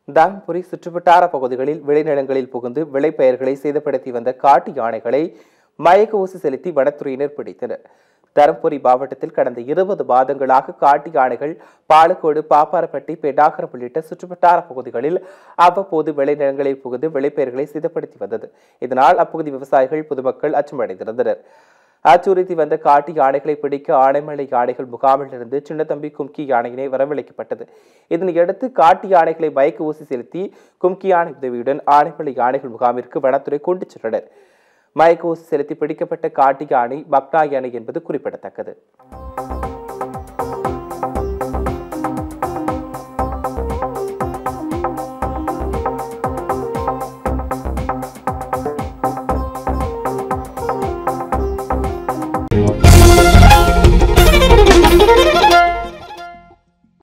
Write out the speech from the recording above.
தருமபுரி சுற்றுவட்டார பகுதிகளில் விளைநிலங்களில் புகுந்து விளைபயிர்களை சேதப்படுத்தி வந்த காட்டு யானைகளை மயக்க ஊசி செலுத்தி வனத்துறையினர் பிடித்தனர் தருமபுரி மாவட்டத்தில் கடந்த இருபது மாதங்களாக காட்டு யானைகள் பாலக்கோடு பாப்பாரப்பட்டி பெண்ணாகரம் உள்ளிட்ட சுற்றுவட்டார பகுதிகளில் அவ்வப்போது விளைநிலங்களில் புகுந்து விளைபயிர்களை சேதப்படுத்தி வந்தது இதனால் அப்பகுதி விவசாயிகள் பொதுமக்கள் அச்சமடைந்திருந்தனர் அச்சுறுத்தி வந்த காட்டு யானைகளை பிடிக்க ஆனைமலை யானைகள் முகாமிலிருந்து சின்னத்தம்பி கும்கி யானையினை வரவழைக்கப்பட்டது இதனையடுத்து காட்டு யானைகளை மயக்க ஊசி செலுத்தி கும்கி யானை உதவியுடன் ஆனைமலை யானைகள் முகாமிற்கு வனத்துறை கொண்டு சென்றனர் மயக்க ஊசி செலுத்தி பிடிக்கப்பட்ட காட்டு யானை பக்னா யானை என்பது குறிப்பிடத்தக்கது